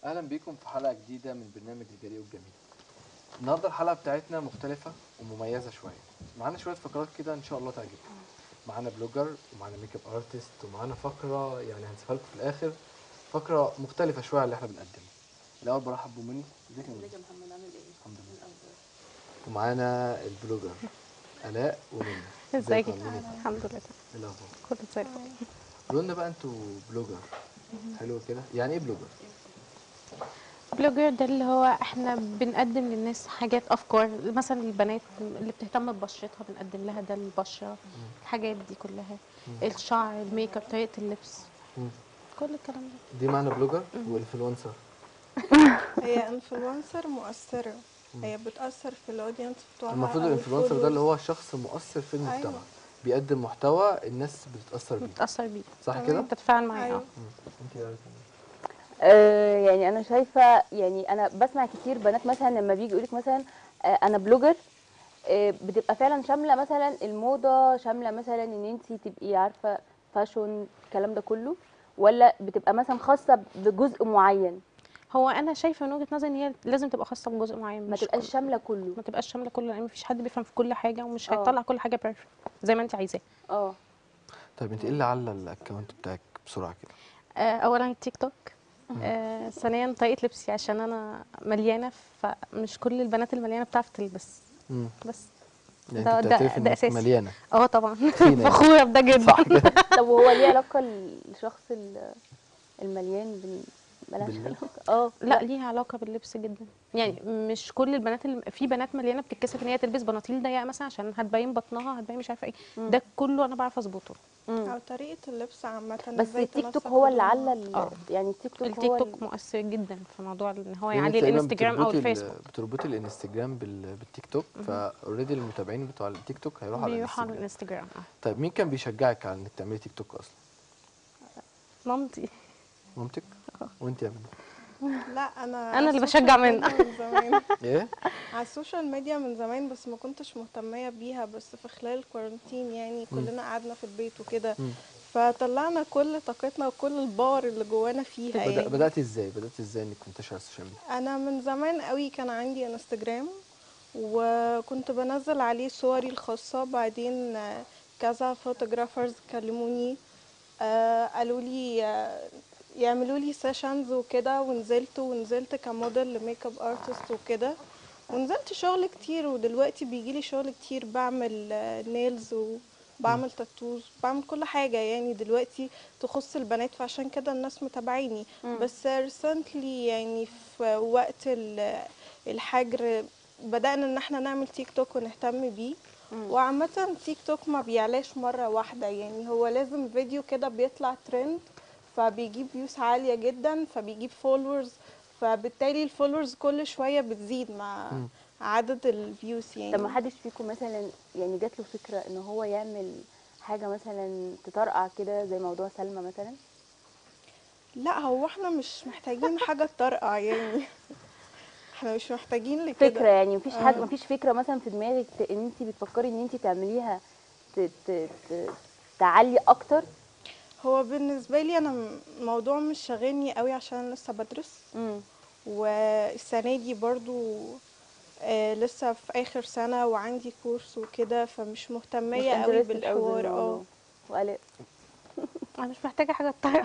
اهلا بيكم في حلقه جديده من برنامج الجريء والجميل النهارده الحلقه بتاعتنا مختلفه ومميزه شويه معانا شويه فقرات كده ان شاء الله تعجبكم معانا بلوجر ومعانا ميك اب ارتست ومعانا فقره يعني هنسيبها لكم في الاخر فقره مختلفه شويه عن اللي احنا بنقدمه الاول برحب بمني ازيك يا منى ازيك يا محمد عامل ايه؟ الحمد لله الأخبار؟ ومعانا البلوجر الاء ومنى ازيك يا منى الحمد لله ايه الاخبار كله زي الفل قولوا لنا بقى انتوا بلوجر حلو كده يعني ايه بلوجر بلوجر ده اللي هو احنا بنقدم للناس حاجات افكار مثلا البنات اللي بتهتم ببشرتها بنقدم لها ده البشره الحاجات دي كلها الشعر الميك اب طريقه اللبس مم. كل الكلام ده دي معنى بلوجر وانفلونسر هي انفلونسر مؤثرة هي بتأثر في الاودينس بتوعها المفروض أو الانفلونسر ده اللي الfollowers. هو شخص مؤثر في المجتمع أيوة. بيقدم محتوى الناس بتتاثر بيه بتاثر بيه صح كده بتتفاعل معاه أيوة. اه انت إيه رأيك يا منى؟ آه يعني انا شايفه يعني انا بسمع كتير بنات مثلا لما بيجي يقولك مثلا آه انا بلوجر آه بتبقى فعلا شامله مثلا الموضه شامله مثلا ان انت تبقي عارفه فاشون الكلام ده كله ولا بتبقى مثلا خاصه بجزء معين هو انا شايفه من وجهه نظري ان هي لازم تبقى خاصه بجزء معين ما مش تبقاش كل- شامله كله ما تبقاش شامله كله لان مفيش حد بيفهم في كل حاجه ومش اه. هيطلع كل حاجه بيرفكت زي ما انت عايزاه اه طيب انت ايه اللي علّى الاكونت بتاعك بسرعه كده آه، اولا التيك توك آه، ثانيا طريقه لبسي عشان انا مليانه فمش كل البنات المليانه بتعرف تلبس امم بس يعني ده- انت ده- بتعترف ده انك أساسي. مليانه اه طبعا فينا يعني. فخوره بده جدا صح كده طب وهو ليه علاقه الشخص ال- المليان بال بلاش باللبس؟ علاقة. اه لا ليها علاقه باللبس جدا يعني مش كل البنات اللي في بنات مليانه بتتكسف ان هي تلبس بناطيل ضيقه مثلا عشان هتبين بطنها هتبين مش عارفه ايه ده كله انا بعرف اظبطه مم. أو طريقة اللبس عامة بس إزاي التيك توك تنسق هو اللي هدومها. على ال- اه. يعني التيك توك التيك هو توك ال- مؤثر جدا في موضوع ان هو لأن انت يعلي تقريباً الانستجرام او بتربطي ال- الفيسبوك بتربطي الانستجرام بال- بالتيك توك فاوريدي المتابعين بتوع التيك توك هيروحوا على بيروح على الانستجرام الانستجرام اه طيب مين كان بيشجعك على انك تعملي تيك توك اصلا مامتي مامتك وانت يا منى لا أنا أنا على اللي السوشيال بشجع ميديا منها. من زمان ايه على السوشيال ميديا من زمان بس ما كنتش مهتمية بيها بس في خلال الكورنتين يعني كلنا قعدنا في البيت وكده مم. فطلعنا كل طاقتنا وكل الباور اللي جوانا فيها بدأ يعني بدات ازاي بدات ازاي انك منتشره على السوشيال ميديا انا من زمان قوي كان عندي انستجرام وكنت بنزل عليه صوري الخاصة بعدين آه، كذا فوتوغرافرز كلموني آه، قالوا لي آه، يعملوا لي سيشنز وكده ونزلت ونزلت كموديل لميك اب ارتست وكده ونزلت شغل كتير ودلوقتي بيجيلي شغل كتير بعمل نيلز وبعمل تاتوز بعمل كل حاجة يعني دلوقتي تخص البنات فعشان كده الناس متابعيني بس ريسنتلي يعني في وقت ال- الحجر بدأنا ان احنا نعمل تيك توك ونهتم بيه وعامة تيك توك ما بيعلاش مرة واحدة يعني هو لازم فيديو كده بيطلع ترند فبيجيب فيوز عالية جدا فبيجيب فولورز فبالتالي الفولورز كل شوية بتزيد مع عدد الفيوز يعني طب ما حدش فيكم مثلا يعني جات له فكره ان هو يعمل حاجه مثلا تطرقع كده زي موضوع سلمى مثلا لا هو احنا مش محتاجين حاجة تطرقع يعني احنا مش محتاجين لكده فكره يعني مفيش حاجه آه. مفيش فكره مثلا في دماغك ت- ان انت بتفكري ان انت تعمليها ت... ت... ت... تعلي اكتر هو بالنسبة لي أنا م- الموضوع مش شاغلني قوي عشان أنا لسه بدرس امم والسنة دي برضو آه لسه في آخر سنة وعندي كورس وكده فمش مهتمية قوي بالحوار اه وقال انا مش محتاجه حاجه تطير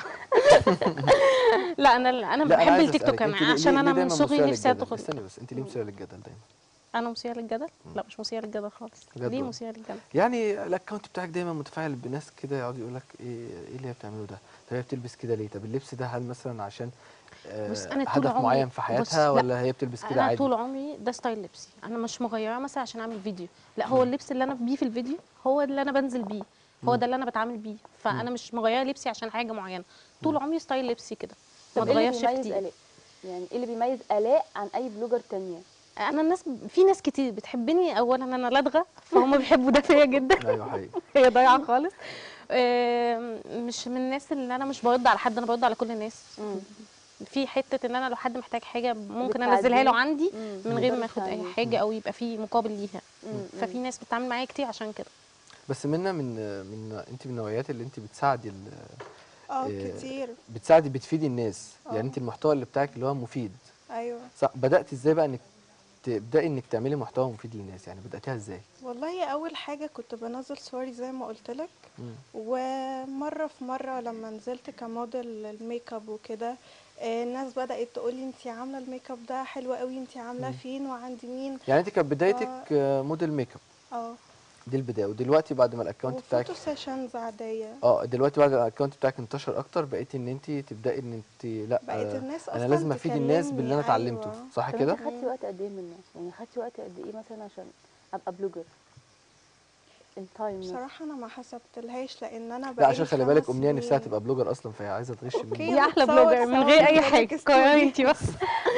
لا انا انا لا، بحب عايز التيك توك أسألك، أنت كمان ليه- عشان ليه- انا ليه من دايماً صغري مثيرة نفسي للجدل؟ ادخل استني بس انت ليه مثيره للجدل دايما انا مثيره للجدل لا مش مثيره للجدل خالص بجد ليه والله؟ مثيره للجدل يعني الاكونت بتاعك دايما متفاعل بناس كده يقعدوا يقول لك ايه ايه اللي هي بتعمله ده طب هي بتلبس كده ليه طب اللبس ده هل مثلا عشان آه، بس أنا طول هدف عمري- معين في بص، حياتها لا، ولا هي بتلبس كده انا عادي طول عمري ده ستايل لبسي انا مش مغيره مثلا عشان اعمل فيديو لا هو اللبس اللي انا بيه في الفيديو هو اللي انا بنزل بيه هو ده اللي انا بتعامل بيه فانا مش مغيره لبسي عشان حاجه معينه طول عمري ستايل لبسي كده ما طب ايه اللي اتغيرش بيميز كتير الاء يعني ايه اللي بيميز الاء عن اي بلوجر تانية انا الناس في ناس كتير بتحبني اولا انا لدغه فهم بيحبوا ده فيا جدا ايوه حقيقي هي ضايعه خالص آم، مش من الناس اللي انا مش برد على حد انا برد على كل الناس في حته ان انا لو حد محتاج حاجه ممكن انزلها له بتعديه. عندي مم. من غير ما مقدرش ياخد اي عليه. حاجه او يبقى في مقابل ليها مم. ففي ناس بتتعامل معايا كتير عشان كده بس منا من من انت من النوعيات اللي انت بتساعدي ال- اه آه، كتير بتساعدي بتفيدي الناس آه. يعني انت المحتوى اللي بتاعك اللي هو مفيد ايوه صح بدأتي ازاي بقى انك تبدأي انك تعملي محتوى مفيد للناس يعني بدأتيها ازاي والله اول حاجه كنت بنزل صوري زي ما قلت لك مم. ومره في مره لما نزلت كموديل الميك اب وكده آه، الناس بدات تقول لي انت عامله الميك اب ده حلو قوي انت عاملاه فين وعند مين يعني انت كانت بدايتك آه، موديل ميك اب اه دي البدايه ودلوقتي بعد ما الاكونت بتاعك وفوتو سيشنز عاديه اه دلوقتي بعد ما الاكونت بتاعك انتشر اكتر بقيتي ان انت تبداي ان انت لا بقيت آه، الناس انا اصلا لازم افيد الناس باللي انا تكلمني، اتعلمته أيوة. صح طب كده انت خدتي وقت قد ايه من الناس يعني خدتي وقت قد ايه مثلا عشان ابقى بلوجر التايم مثلاً. بصراحه انا ما حسبتلهاش لان انا لا بقالي عشان خلي بالك خمس امنيه نفسها سنين. تبقى بلوجر اصلا فهي عايزه تغش أوكي. مني دي احلى بتصور بلوجر من سوا غير اي كده حاجه لك قرري ستوري. انت بس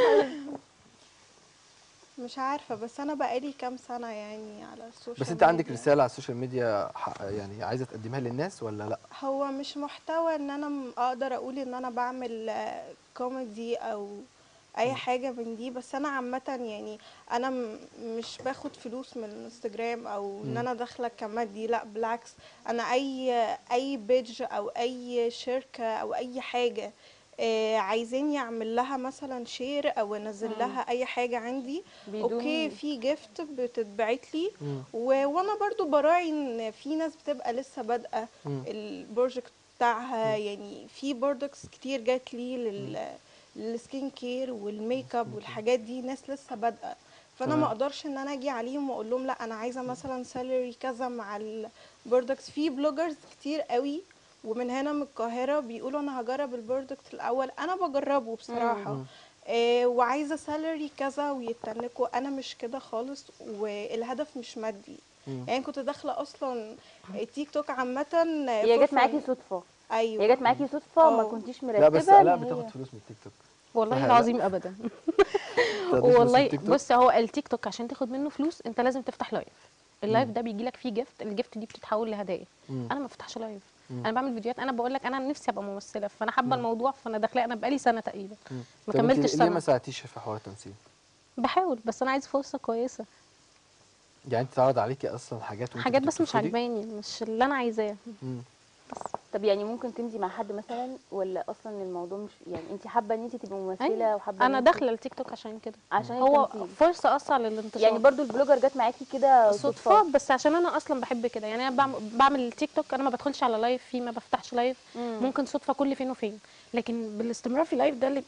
مش عارفه بس انا بقالي كام سنه يعني على السوشيال بس انت عندك ميديا. رساله على السوشيال ميديا ح- يعني عايزه تقدمها للناس ولا لا هو مش محتوى ان انا م- اقدر اقول ان انا بعمل آه، كوميدي او اي حاجه من دي بس انا عامه يعني انا م- مش باخد فلوس من الانستجرام او ان مم. انا داخله كمادي لا بالعكس انا اي اي بيج او اي شركه او اي حاجه آه، عايزين يعمل لها مثلا شير او انزل لها اي حاجه عندي بدون- اوكي في جيفت بتتبعت لي مم. و... وانا برضو براعي ان في ناس بتبقى لسه بادئه مم. البروجكت بتاعها يعني في بروجكتس كتير جات لي لل للسكين كير والميك اب والحاجات دي ناس لسه بادئه فانا تمام. ما اقدرش ان انا اجي عليهم واقول لهم لا انا عايزه مثلا سالري كذا مع البرودكتس في بلوجرز كتير قوي ومن هنا من القاهره بيقولوا انا هجرب البرودكت الاول انا بجربه بصراحه مم. آه وعايزه سالري كذا ويتنكوا انا مش كده خالص والهدف مش مادي مم. يعني كنت داخله اصلا تيك توك عامه هي for جت معاكي fun. صدفه ايوه هي جت معاكي صدفه ما اه. كنتيش مرتبه لا بس إن لا هي- بتاخد فلوس من التيك توك والله صح، لا. العظيم ابدا بتاخديش فلوس من والله التيك توك؟ بص هو التيك توك عشان تاخد منه فلوس انت لازم تفتح لايف اللايف ده بيجي لك فيه جيفت الجيفت دي بتتحول لهدايا مم. انا ما بفتحش لايف مم. انا بعمل فيديوهات انا بقول لك انا نفسي ابقى ممثله فانا حابه الموضوع فانا داخله انا بقالي سنه تقريبا مم. ما طب انت كملتش ليه ما سنه ساعدتيش في حوار التمثيل بحاول بس انا عايز فرصه كويسه يعني انت اتعرض عليكي اصلا حاجات وانت حاجات كنت بس مش بترفضي؟ عاجباني مش اللي انا عايزاه مم. طب يعني ممكن تمضي مع حد مثلا ولا اصلا الموضوع مش يعني انت حابه ان انت تبقي ممثله أيوة. وحابه انا إن إنتي- داخله التيك توك عشان كده عشان هو التمثيل. فرصه اسرع للانتشار يعني برضو البلوجر جت معاكي كده صدفه بس عشان انا اصلا بحب كده يعني انا بعمل, بعمل التيك توك انا ما بدخلش على لايف فيه ما بفتحش لايف مم. ممكن صدفه كل فين وفين لكن بالاستمرار في لايف ده اللي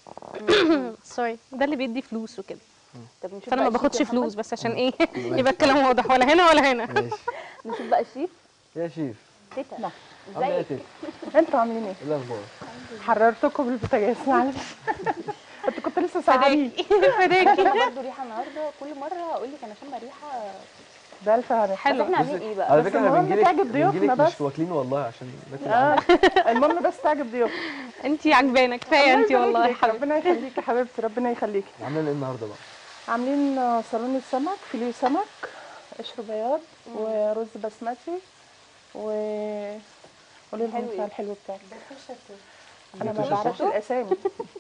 سوري ده اللي بيدي فلوس وكده طب نشوف فانا ما بقى باخدش الشيف يا فلوس محمد. بس عشان ايه يبقى الكلام واضح ولا هنا ولا هنا ماشي نشوف بقى الشيف يا شيف تيتا عامله ايه يا ازيك تيتا؟ انتوا عاملين ايه؟ ايه الاخبار؟ حررتكم بالبوتاجاز معلش انت كنت لسه ساعدين انا برضو ريحه النهارده كل مره اقول لك انا شامه ريحه ده الف هنا بس حلو احنا عاملين ايه بقى على بس فكره احنا المهم بنجيلك تعجب ضيوفنا بنجيلك بس. مش واكلين والله عشان ناكل آه. معاك. المهم بس تعجب ضيوفنا انت عجبانه كفايه الله انت يبارك والله يا لك، حبيبتي ربنا يخليكي يا حبيبتي ربنا يخليكي عاملين ايه النهارده بقى؟ عاملين آه، صالون السمك فيليه سمك قشر بياض ورز بسمتي و قولي لهم حلو بتاع ايه؟ الحلو بتاعك انا ما جبتي بعرفش صوص؟ الاسامي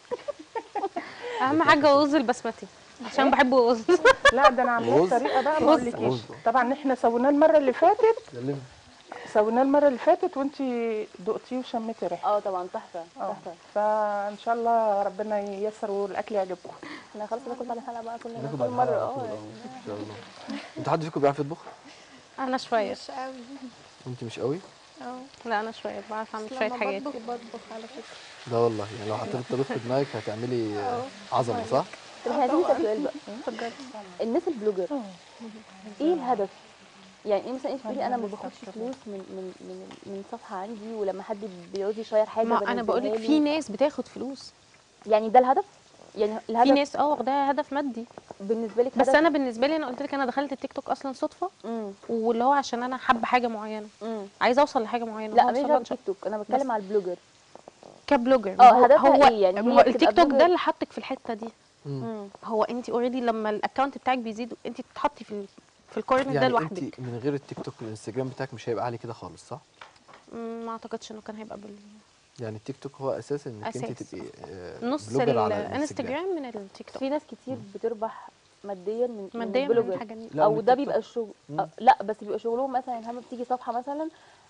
اهم حاجه رز البسمتي عشان بحب الرز لا ده انا عاملاه رز؟ بطريقه بقى ما رز. اقولكيش رز. طبعا احنا سويناه المره اللي فاتت كلمني سويناه المره اللي فاتت وانت دقتيه وشميتي ريحه اه طبعا تحفه اه تحفه فان شاء الله ربنا ييسر والاكل يعجبكم احنا خلاص ناكل بعد الحلقه بقى كلنا ناخد كل على مره الحلقة على اه طول، يعني. ان شاء الله انتوا حد فيكم بيعرف يطبخ؟ انا شويه مش قوي انت مش قوي؟ اه لا انا شويه بعرف اعمل بس شويه لما حاجات بطبخ بطبخ على فكره لا والله يعني لو حطيت الطبيخ في دماغك هتعملي آه، عظمه صح؟ طب احنا عايزين نسال سؤال بقى الناس البلوجر ايه الهدف؟ يعني ايه مثلا انت بتقولي انا ما باخدش فلوس من من من من صفحه عندي ولما حد بيعوز يشير حاجه ما انا بنزلها بقول لك له. في ناس بتاخد فلوس يعني ده الهدف؟ يعني في الهدف ناس اه واخداها هدف مادي بالنسبه لك بس هدف انا بالنسبه لي انا قلت لك انا دخلت التيك توك اصلا صدفه مم. واللي هو عشان انا حابه حاجه معينه مم. عايزه اوصل لحاجه معينه لا هوصل مش لها دعوه إن شاء- تيك توك انا بتكلم على البلوجر كبلوجر اه، ما هو- هدفها هو ايه؟ يعني ما هي هو بتبقى التيك توك بلوجر؟ ده اللي حطك في الحته دي مم. هو انت اوريدي لما الاكونت بتاعك بيزيد انت بتتحطي في ال- في الكورنر ده يعني لوحدك انت من غير التيك توك والانستجرام بتاعك مش هيبقى عالي كده خالص صح؟ مم، ما اعتقدش انه كان هيبقى بال يعني التيك توك هو اساس انك انت أساس. تبقي آه، نص بلوجر على الانستجرام الانستجرام من التيك توك في ناس كتير بتربح ماديا من من ماديا من البلوجر الحاجه دي لا، من او ده التيك بيبقى توك. الشغل مم. أو لا بس بيبقى شغلهم مثلا لما بتيجي صفحه مثلا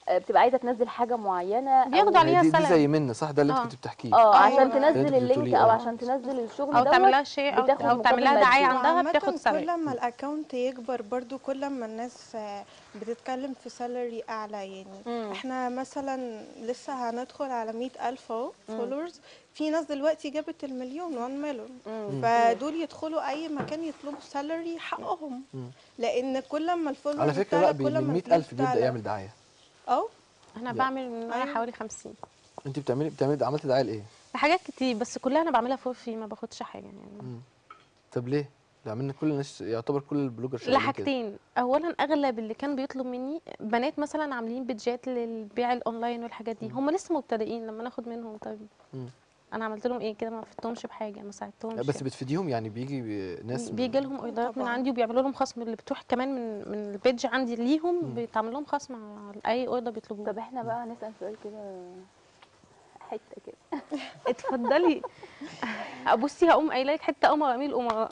آه، بتبقى عايزه تنزل حاجه معينه أو- بياخدوا عليها دي, دي سلام. زي منة صح ده اللي انت آه. كنت بتحكيه اه أيوة. عشان اللي تنزل انت اللينك بتقوليه، او آه. عشان تنزل الشغل او دوت تعمل لها شير او بتاخد او تعمل مقابل لها دعايه مادي. عندها وعامة بتاخد كل سالري ما الاكونت يكبر برضو كل ما الناس آه، بتتكلم في سالري اعلى يعني مم. احنا مثلا لسه هندخل على مئة الف اهو فولورز في ناس دلوقتي جابت المليون 1 مليون مم. فدول يدخلوا اي مكان يطلبوا سالري حقهم مم. لان كل ما الفولورز على فكره لا بتعلى، كل من ما 100000 الفلوس بيبدا بتعلى. يعمل دعايه اه انا لا. بعمل من معايا أيوة. حوالي 50 انت بتعملي بتعملي عملتي دعايه لايه؟ حاجات كتير بس كلها انا بعملها فور فري ما باخدش حاجه يعني مم. طب ليه؟ ده عملنا كل الناس يعتبر كل البلوجر شغالين كده. لحاجتين اولا اغلب اللي كان بيطلب مني بنات مثلا عاملين بيدجات للبيع الاونلاين والحاجات دي هم لسه مبتدئين لما ناخد منهم طيب مم. انا عملت لهم ايه كده ما فدتهمش بحاجه ما ساعدتهمش بس يعني. بتفيديهم يعني بيجي ناس بيجي لهم اوردرات من طبعاً. عندي وبيعملوا لهم خصم اللي بتروح كمان من من البيدج عندي ليهم مم. بيتعمل لهم خصم على اي اوردر بيطلبوه طب احنا بقى هنسال سؤال كده حته كده اتفضلي بصي هقوم قايله لك حته قمر اميل امراء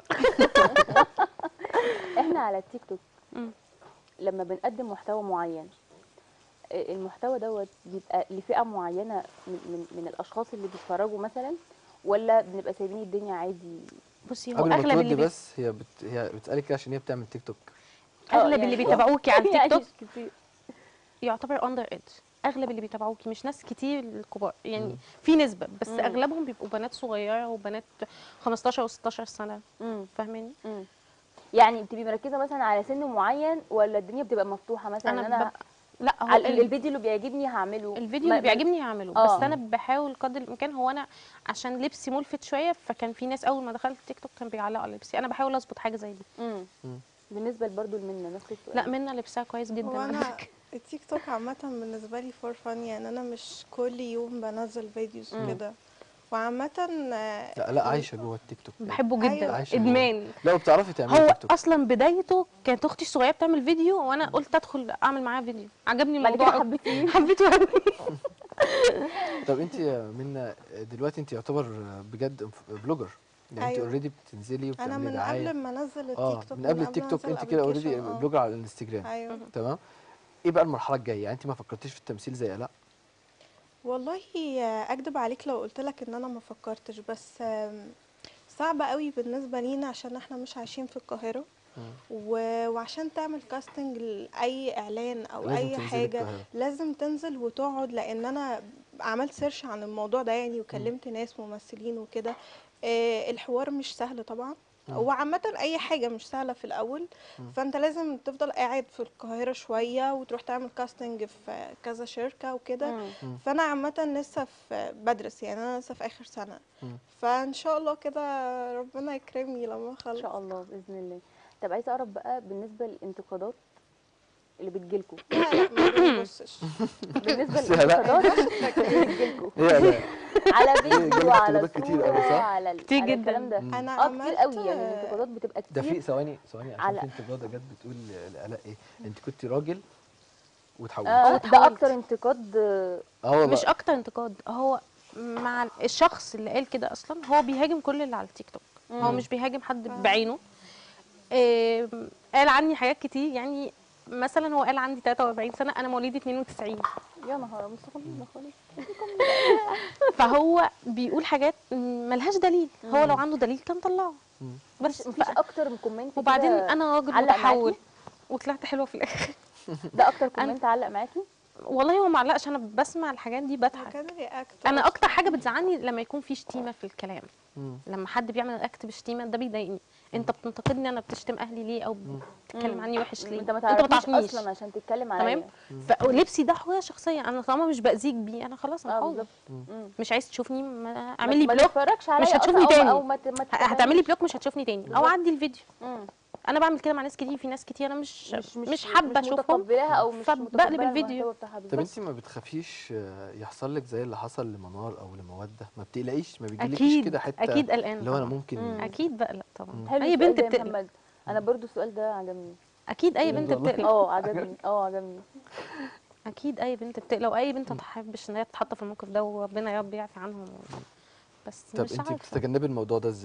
احنا على التيك توك مم. لما بنقدم محتوى معين آه، المحتوى دوت بيبقى لفئه معينه من, من, من الاشخاص اللي بيتفرجوا مثلا ولا بنبقى سايبين الدنيا عادي بصي هو قبل ما اغلب اللي تردي بي... بس هي بت... هي بتسالك كده عشان هي بتعمل تيك توك آه، اغلب يعني- اللي بيتابعوكي على التيك يعني توك مش كتير يعتبر اندر ايدج اغلب اللي بيتابعوكي مش ناس كتير الكبار يعني مم. في نسبه بس مم. اغلبهم بيبقوا بنات صغيره وبنات 15 و16 سنه مم. فاهماني مم. يعني بتبقي مركزه مثلا على سن معين ولا الدنيا بتبقى مفتوحه مثلا انا ان انا ببقى لا هو على ال- الفيديو اللي بيعجبني هعمله الفيديو ما- اللي بيعجبني هعمله آه. بس انا بحاول قدر الامكان هو انا عشان لبسي ملفت شويه فكان في ناس اول ما دخلت تيك توك كان بيعلقوا على لبسي انا بحاول اظبط حاجه زي دي مم. مم. بالنسبه برضو لمنى نفس السؤال لا منى لبسها كويس جدا هو على انا فكرة. التيك توك عامة بالنسبة لي فور فن يعني انا مش كل يوم بنزل فيديوز مم. وكده وعامة آه، لا لا عايشه جوه التيك توك بحبه جدا أيوة. عايشة جوه. ادمان لا وبتعرفي تعملي هو تيك توك اصلا بدايته كانت اختي الصغيره بتعمل فيديو وانا قلت ادخل اعمل معاها فيديو عجبني بعد الموضوع كده أوي. حبيتيه حبيته قوي طب انت يا منى دلوقتي انت يعتبر بجد بلوجر يعني انت أيوة. اوريدي بتنزلي انا وبتعملي من دعايه قبل ما انزل اه التيك توك من قبل التيك توك ما انت أنزل كده اوريدي application، آه. بلوجر على الانستجرام ايوه تمام ايه بقى المرحله الجايه يعني انت ما فكرتيش في التمثيل زي لا والله آه، اكدب عليك لو قلت لك ان انا ما فكرتش بس آم، صعب قوي بالنسبه لينا عشان احنا مش عايشين في القاهره مم. و- وعشان تعمل كاستنج لاي اعلان او لازم اي تنزلي حاجه القاهرة. لازم تنزل وتقعد لان انا عملت سيرش عن الموضوع ده يعني وكلمت ناس ممثلين وكده آه، الحوار مش سهل طبعا مم. وعامة أي حاجة مش سهلة في الأول مم. فأنت لازم تفضل قاعد في القاهرة شوية وتروح تعمل كاستنج في كذا شركة وكده مم. فأنا عامة لسه في بدرس يعني أنا لسه في آخر سنة مم. فإن شاء الله كده ربنا يكرمني لما ان أخلص شاء الله باذن الله طب عايزه اعرف بقى بالنسبه للانتقادات اللي بتجيلكوا لا لا ما بنبصش بالنسبه بس لا. للانتقادات اللي بتجيلكوا هي لا على جالك فيديو وعلى انتقادات كتير أوي، صورة صح؟ على ال- كتير على جدا. الكلام ده مم. أنا اه كتير قوي عملت- يعني الانتقادات بتبقى ده كتير في ثواني ثواني عشان على- في انتقاده جت بتقول لالاء ايه انت كنت راجل وتحولت آه ده واتحولت. اكتر انتقاد آه، اه والله مش اكتر انتقاد هو مع الشخص اللي قال كده اصلا هو بيهاجم كل اللي على التيك توك هو مم. مش بيهاجم حد آه. بعينه إيه قال عني حاجات كتير يعني مثلا هو قال عندي 43 سنه انا مواليد 92 يا نهار مستقبل خالص فهو بيقول حاجات ملهاش دليل هو لو عنده دليل كان طلعه مم. بس مفيش ف... اكتر من كومنت وبعدين كده انا راجل علق متحول معاكي؟ وطلعت حلوه في الاخر ده اكتر كومنت علق معاكي والله هو معلقش انا بسمع الحاجات دي هو بضحك كان رياكت انا اكتر حاجه بتزعلني لما يكون في شتيمه في الكلام مم. لما حد بيعمل اكت بشتيمه ده بيضايقني انت بتنتقدني انا بتشتم اهلي ليه او بتتكلم مم. عني وحش ليه انت ما تعرفنيش تعرفنيش. اصلا عشان تتكلم تمام عليا فلبسي ده حريه شخصيه انا طالما مش باذيك بيه انا خلاص انا اه حره بالظبط مم. مش عايز تشوفني ما- ما- اعمل لي ما بلوك تتفرجش عليا مش هتشوفني أصلاً أو- تاني. او ما ت- ما ه- هتعملي تتابعنيش. بلوك مش هتشوفني تاني او بالظبط. عدي الفيديو مم. انا بعمل كده مع ناس كتير في ناس كتير انا مش مش مش مش حابه مش اشوفهم متقبلاها او مش فبقلب متقبلة الفيديو. المحتوى بتاعها طب بالظبط. انت ما بتخافيش آه، يحصل لك زي اللي حصل لمنار او لموده ما بتقلقيش ما بيجيلكيش اكيد كده حته اكيد قلقان اللي هو انا طبعاً. ممكن مم. اكيد بقلق طبعا حلو اي السؤال بنت ده يا بتقلق محمد انا برضو السؤال ده عجبني اكيد اي بجد بنت والله؟ بتقلق اه عجبني اه عجبني اكيد اي بنت بتقلق واي بنت ما تحبش ان هي تتحط في الموقف ده وربنا يا رب يعفي عنهم بس طب مش انت عارفه بتتجنبي الموضوع ده ازاي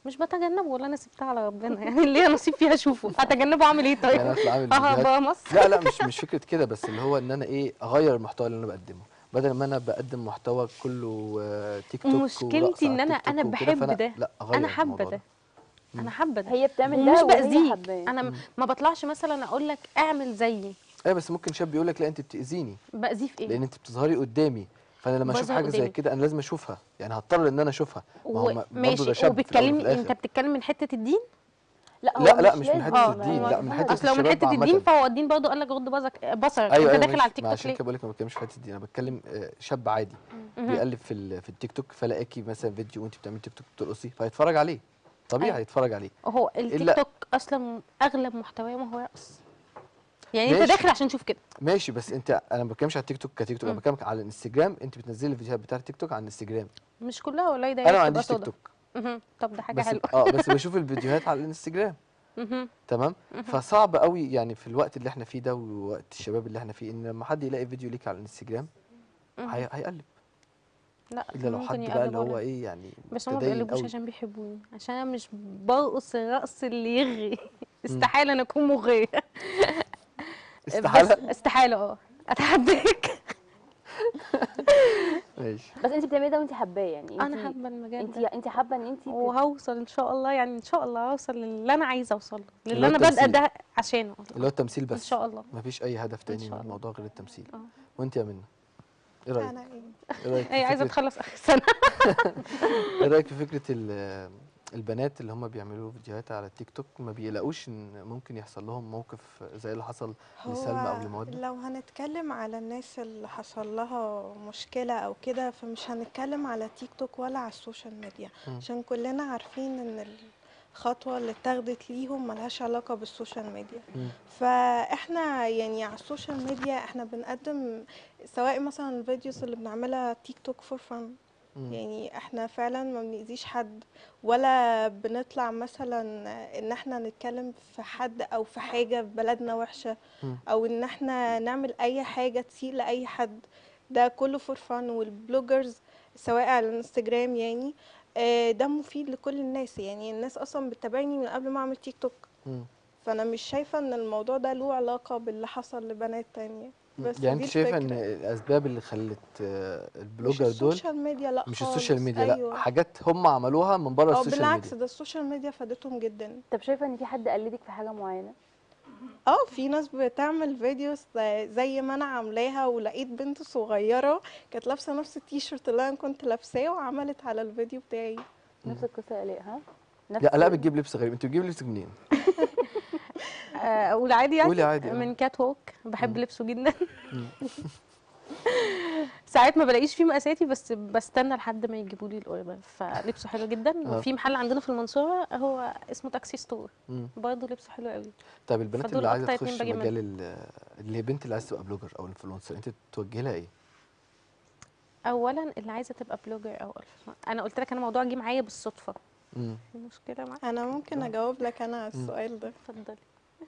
مش بتجنبه ولا انا سبتها على ربنا يعني اللي هي نصيب فيها اشوفه هتجنبه اعمل ايه طيب يعني اطلع اعمل اه فيديوهات بقى مصر لا لا مش مش فكره كده بس اللي هو ان انا ايه اغير المحتوى اللي انا بقدمه بدل ما انا بقدم محتوى كله آه، تيك توك مشكلتي ورقص على إن أنا- التيك توك أنا وكده، بحب فأنا ده. لا اغير انا حابه الموضوع ده انا حابه ده هي بتعمل ومش ده وهي باذيك حباه انا م- ما بطلعش مثلا اقول لك اعمل زيي ايوه بس ممكن شاب يقول لك لا انت بتاذيني باذيه في ايه لان انت بتظهري قدامي فانا لما اشوف بظهر حاجه زي قدامي. كده انا لازم اشوفها يعني هضطر ان انا اشوفها ما هو ما- برضه ده ماشي شاب في الأول وفي وبتكلمني الآخر. انت بتتكلم من حته الدين لا هو لا لا مش من لازم. حته آه، الدين هو- لا من حته اصل لو من الشباب حته الدين عامة. فهو الدين برضه قال لك غض بصرك بصرك ايوه انت ايوه داخل على ماشي. التيك ما توك عشان ليه كده بقول لك ما بتكلمش في حته الدين انا بتكلم آه، شاب عادي بيقلب في ال- في التيك توك فلاقيكي مثلا فيديو وانت بتعملي تيك توك بترقصي فهيتفرج عليه طبيعي أيوة. هيتفرج عليه هو التيك إلا- توك اصلا اغلب محتواه ما هو رقص يعني انت ماشي. داخل عشان تشوف كده ماشي بس انت انا ما بتكلمش على التيك توك كتيك توك انا مم. بتكلم على الانستجرام انت بتنزلي الفيديوهات بتاعت التيك توك على الانستجرام مش كلها والله ده انا ما بتبقى عنديش تيك صدف. توك مهم. طب ده حاجه بس حلوه اه بس بشوف الفيديوهات على الانستجرام مهم. تمام فصعب قوي يعني في الوقت اللي احنا فيه ده ووقت الشباب اللي احنا فيه ان لما حد يلاقي فيديو ليك على الانستجرام مهم. هي... هيقلب لا الا لو ممكن حد بقى يقلب اللي هو ولا- ايه يعني بس هما متدين بيقلبوش قوي. عشان بيحبوني عشان انا مش برقص الرقص اللي يغري استحاله انا اكون مغريه استحاله بس استحاله اه اتحداك ماشي بس انت بتعملي ده وانت حباه يعني انا حابه المجال انت ده انت حابه ان انت تت- وهوصل ان شاء الله يعني ان شاء الله هوصل للي انا عايزه اوصل له اللي للي هو انا بادئه التمثيل. ده عشانه اللي هو التمثيل ان بس شاء الله مفيش اي هدف تاني شاء من الله. الموضوع غير التمثيل اه وانت يا منى ايه رايك انا ايه ايه رايك في هي عايزه فكرة- تخلص اخر سنه ايه رايك في فكره ال- البنات اللي هم بيعملوا فيديوهات على التيك توك ما بيلاقوش ان ممكن يحصل لهم موقف زي اللي حصل لسلمى او لمودة لو هنتكلم على الناس اللي حصل لها مشكلة أو كده فمش هنتكلم على تيك توك ولا على السوشيال ميديا مم. عشان كلنا عارفين إن الخطوة اللي اتاخدت ليهم ملهاش علاقة بالسوشيال ميديا مم. فاحنا يعني على السوشيال ميديا احنا بنقدم سواء مثلا الفيديوز اللي بنعملها تيك توك فور فن مم. يعني احنا فعلا ما بنأذيش حد ولا بنطلع مثلا ان احنا نتكلم في حد او في حاجة في بلدنا وحشة مم. او ان احنا نعمل اي حاجة تسيء لاي حد ده كله فور فن والبلوجرز سواء على الانستجرام يعني آه، ده مفيد لكل الناس يعني الناس اصلا بتتابعني من قبل ما اعمل تيك توك مم. فانا مش شايفة ان الموضوع ده له علاقة باللي حصل لبنات تانية بس يعني دي انت شايفه ان الفكرة. الاسباب اللي خلت آه، مش البلوجر دول السوشيال ميديا لا مش خالص. السوشيال ميديا أيوة. لا حاجات هم عملوها من بره اه السوشيال بالعكس ميديا ده السوشيال ميديا فادتهم جدا طب شايفه ان في حد قلدك في حاجه معينه اه في ناس بتعمل فيديوز زي ما انا عاملاها ولقيت بنت صغيره كانت لابسه نفس التيشيرت اللي انا كنت لابساه وعملت على الفيديو بتاعي نفس القصه يا الاء ها نفس لا لا بتجيب لبس غريب انت بتجيب لبسك منين آه، اقول عادي يعني قولي عادي، اه. من كات ووك بحب مم. لبسه جدا مم. ساعات ما بلاقيش فيه مقاساتي بس بستنى لحد ما يجيبوا لي الاوردر فلبسه حلو جدا اه. وفي محل عندنا في المنصوره هو اسمه تاكسي ستور مم. برضه لبسه حلو قوي طب البنات فدول اللي عايزه أكتر اتنين تخش باجي مجال ال- اللي هي بنت اللي عايزه تبقى بلوجر او انفلونسر انت توجهي لها ايه اولا اللي عايزه تبقى بلوجر او ألف. انا قلت لك انا الموضوع جه معايا بالصدفه مم. في مشكله معاك انا ممكن اجاوب لك انا على مم. السؤال ده اتفضلي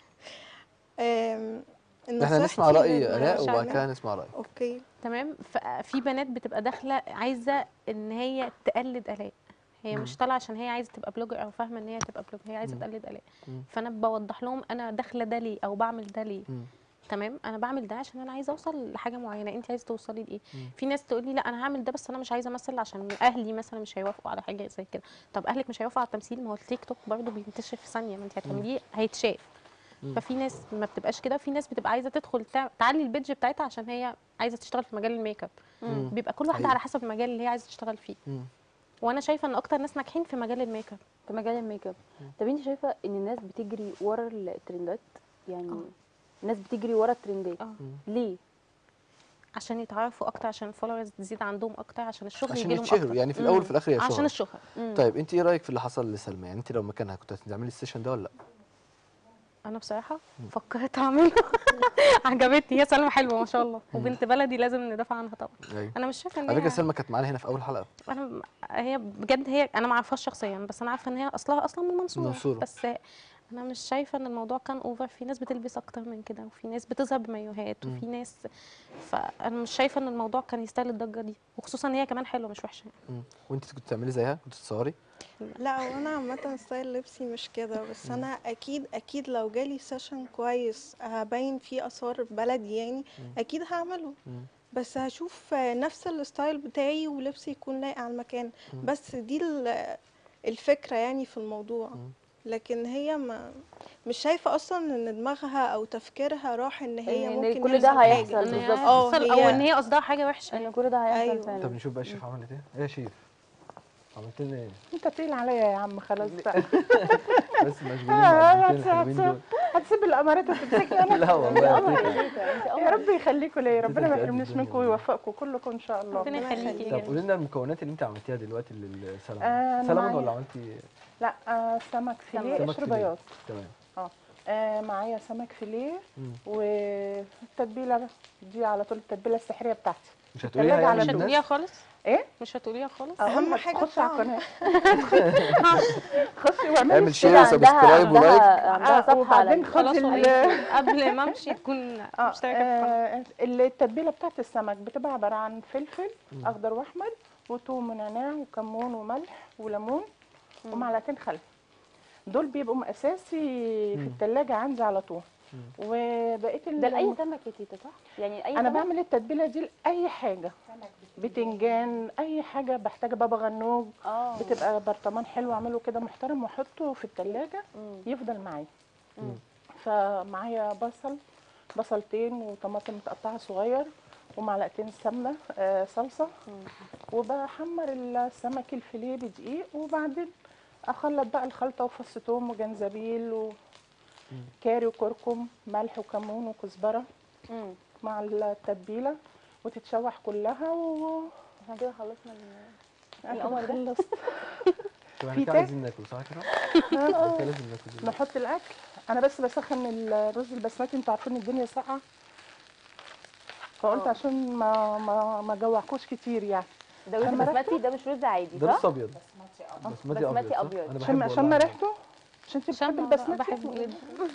أم، احنا نسمع نصيحتي راي لل- الاء وبعد شعبنا. كده نسمع رايك اوكي تمام ففي بنات بتبقى داخله عايزه ان هي تقلد الاء هي مم. مش طالعه عشان هي عايزه تبقى بلوجر او فاهمه ان هي تبقى بلوجر هي عايزه مم. تقلد الاء مم. فانا بوضح لهم انا داخله ده ليه او بعمل ده ليه مم. تمام انا بعمل ده عشان انا عايزه اوصل لحاجه معينه انت عايزه توصلي لايه مم. في ناس تقول لي لا انا هعمل ده بس انا مش عايزه امثل عشان اهلي مثلا مش هيوافقوا على حاجه زي كده طب اهلك مش هيوافقوا على التمثيل ما هو التيك توك برضه بينتشر في ثانيه ما انت هتعمليه هيتشاف مم. ففي ناس ما بتبقاش كده في ناس بتبقى عايزه تدخل تع- تعلي البيدج بتاعتها عشان هي عايزه تشتغل في مجال الميك اب مم. بيبقى كل واحده حقيقي. على حسب المجال اللي هي عايزه تشتغل فيه مم. وانا شايفه ان اكتر ناس ناجحين في مجال الميك اب في مجال الميك اب طب انت شايفه ان الناس بتجري ورا الترندات يعني اه. الناس بتجري ورا الترندات اه ليه عشان يتعرفوا اكتر عشان الفولورز تزيد عندهم اكتر عشان الشغل عشان يجي لهم يتشهروا اكتر يعني في الاول مم. وفي الاخر هي عشان شهرة الشهره مم. طيب انت ايه رايك في اللي حصل لسلمى يعني انت لو مكانها كنت هتعملي السيشن ده ولا لا انا بصراحه فكرت اعمله عجبتني هي سلمى حلوه ما شاء الله وبنت بلدي لازم ندافع عنها طبعا ايوه انا مش شايفه ان على فكره هي سلمى كانت معانا هنا في اول حلقه انا م- هي بجد هي انا ما اعرفهاش شخصيا بس انا عارفه ان هي اصلها اصلا من المنصوره المنصورة. بس انا مش شايفه ان الموضوع كان اوفر في ناس بتلبس اكتر من كده وفي ناس بتظهر بمايوهات وفي ناس فانا مش شايفه ان الموضوع كان يستاهل الضجه دي وخصوصا ان هي كمان حلوه مش وحشه مم. وانت كنت بتعملي زيها كنت بتصوري لا وانا عامه ستايل لبسي مش كده بس انا اكيد اكيد لو جالي سيشن كويس هبين فيه اثار بلدي يعني اكيد هعمله مم. بس هشوف نفس الستايل بتاعي ولبسي يكون لايق على المكان بس دي ال- الفكره يعني في الموضوع لكن هي ما مش شايفه اصلا ان دماغها او تفكيرها راح ان هي إن ممكن كل ده يحصل حاجة. هيحصل. ان هي بالظبط. اه، هتحصل هي- او ان هي قصدها حاجه وحشه ان كل ده هيحصل أيوة. فعلا طب نشوف بقى الشيف عملت ايه ايه يا شيف عملت لنا ايه انت تقيل عليا يا عم خلاص بقى بس مشغولين مع البنتين الحلوين دول هتسيب الامارات وتمسكني انا لا والله يا تيتا. يا رب يخليكم ليا ربنا ما تقدر يحرمنيش الدنيا منكم والله. ويوفقكم كلكم ان شاء الله ربنا يخليكي طب جدا قولي لنا المكونات اللي انت عملتيها دلوقتي للسلمون آه، أنا سلمون معايا- ولا عملتي لا آه سمك فيليه سمك قشر فيليه. بياض تمام اه آه، معايا سمك فيليه مم. والتتبيله دي على طول التتبيله السحريه بتاعتي مش هتقوليها التلاجة يعني على مش طول. هتقوليها للناس خالص ايه مش هتقوليها خالص أهم أقول لك حاجة خشي على الطعم. القناه خشي واعملي اعمل اشتراك. شير عندها وسبسكرايب ولايك عندها عندها آه، صفحه على وبعدين ال- خدي خلاص ال- قولي قبل ما امشي تكون اه مشتركه في القناه آه، التتبيله بتاعت السمك بتبقى عباره عن فلفل اخضر واحمر وثوم ونعناع وكمون وملح وليمون ومعلقتين خل دول بيبقوا اساسي في التلاجة عندي على طول وبقيه ال- ده لاي سمك يا تيتا صح؟ يعني اي انا سمك؟ بعمل التتبيله دي لاي حاجه بتنجان اي حاجه بحتاج بابا غنوج اه بتبقى برطمان حلو اعمله كده محترم واحطه في التلاجة مم. يفضل معايا فمعايا بصل بصلتين وطماطم متقطعه صغير ومعلقتين سمنه آه صلصه وبحمر السمك الفيليه بدقيق وبعدين اخلط بقى الخلطه وفص ثوم وجنزبيل وكاري وكركم ملح وكمون وكزبره مم. مع التتبيله وتتشوح كلها و احنا كده خلصنا ال- أنا القمر ده؟ خلصت طب في احنا كده تاني؟ عايزين ناكل صح كده؟ إحنا كده لازم ناكل دلوقتي. نحط الاكل انا بس بسخن الرز البسمتي انتوا عارفين الدنيا ساقعه فقلت آه. عشان ما ما ما جوعكوش كتير يعني ده رز شم ريحته؟ بسمتي ده مش رز عادي ده صح؟ رز ابيض بسمتي ابيض بسمتي صح؟ أبيض. انا شم بحبه شم والله. ريحته عشان انت بتحبي شم البسمتي بحبه جدا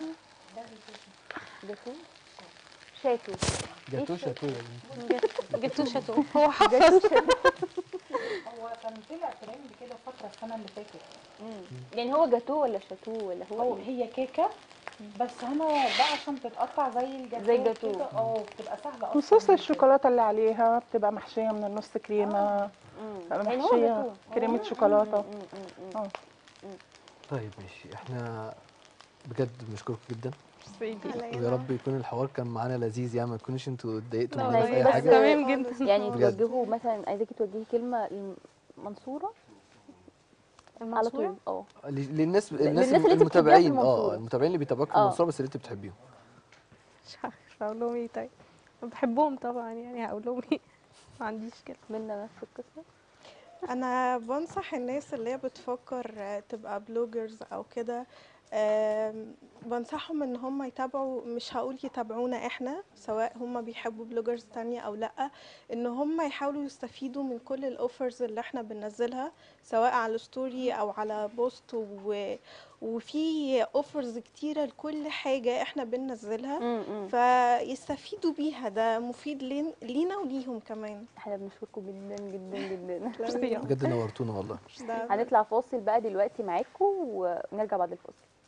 جاتو شاتو جاتوه شاتوه يا بنتي. جبتوه شاتو هو حافظ هو كان طلع ترند كده فتره السنه اللي فاتت مم. يعني هو جاتو ولا شاتو ولا هو هو إيه؟ هي كيكه بس انا بقى عشان تتقطع زي الجاتوه زي الجاتوه. كده، اه بتبقى سهله اصلا وصوص الشوكولاته اللي عليها بتبقى محشيه من النص كريمه مم. بتبقى يعني هو محشيه جاتو كريمه شوكولاته مم، مم، مم. اه طيب ماشي احنا بجد بنشكركم جدا علينا. ويا رب يكون الحوار كان معانا لذيذ يعني ما تكونوش انتوا اتضايقتوا لا مننا في والله اي بس حاجه تمام جدا يعني بجد. توجهوا مثلا عايزاكي توجهي كلمه للمنصوره على طول اه ل- للناس الناس للناس اللي انت بتحبيها في المتابعين اه المنصورة. المتابعين اللي بيتابعوك في آه. المنصوره بس اللي انت بتحبيهم مش عارفه اقول لهم ايه طيب أنا بحبهم طبعا يعني هقول لهم ايه ما عنديش كده منا نفس القصه انا بنصح الناس اللي هي بتفكر آه، تبقى بلوجرز او كده آم، بنصحهم ان هم يتابعوا مش هقول يتابعونا احنا سواء هم بيحبوا بلوجرز تانية او لا ان هم يحاولوا يستفيدوا من كل الاوفرز اللي احنا بننزلها سواء على ستوري او على بوست و... وفي اوفرز كتيرة لكل حاجة احنا بننزلها امم فيستفيدوا بيها ده مفيد لين- لينا وليهم كمان احنا بنشكركم جدا جدا جدا ميرسي. بجد نورتونا والله ده هنطلع فاصل بقى دلوقتي معاكم ونرجع بعد الفاصل